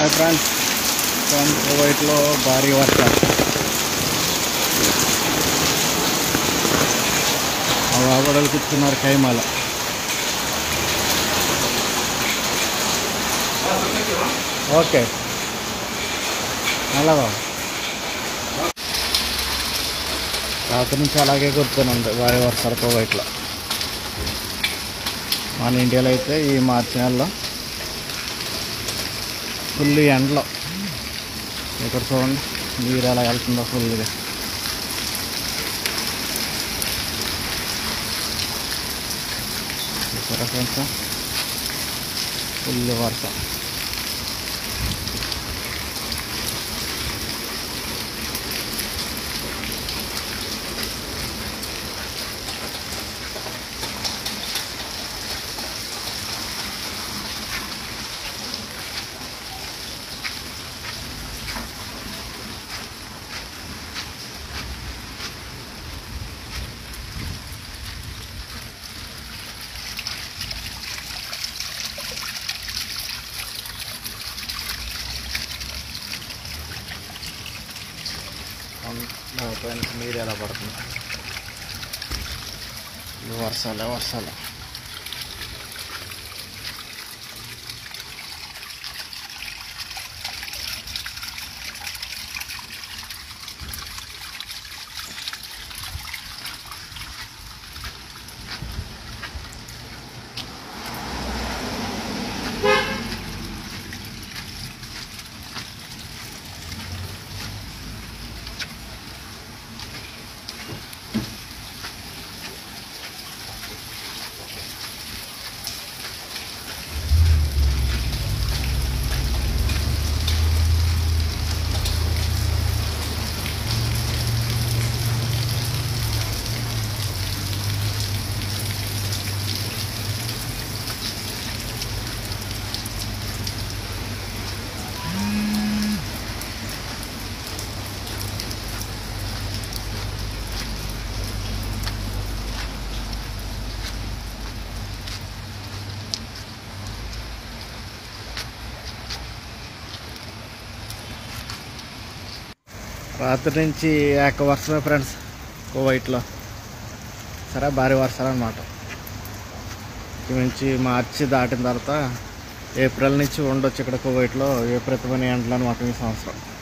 hi friends friends కువైట్లో భారీ వర్షాలు ఆ వాబడలు కూర్చున్నారు కైమాల ఓకే అలాగా రాత్రి నుంచి అలాగే గుర్తునుంది భారీ వర్షాలు కువైట్లో మన ఇండియాలో అయితే ఈ మార్చి నెలలో ఫుల్ ఎండలో ఇక్కడ చూడండి నీరు ఎలా వెళ్తుందో ఫుల్గా చూసారా ఫ్రెండ్స్ ఫుల్ వర్షం పైన నీరు ఎలా పడుతుంది ఇది వర్షాలే వర్షాలు రాత్రి నుంచి ఏక వర్షమే ఫ్రెండ్స్ కువైట్లో సరే భారీ వర్షాలు అనమాట ఇక నుంచి మార్చి దాటిన తర్వాత ఏప్రిల్ నుంచి ఉండొచ్చు ఇక్కడ కువైట్లో విపరీతమైన ఎండలు అనమాట ఈ సంవత్సరం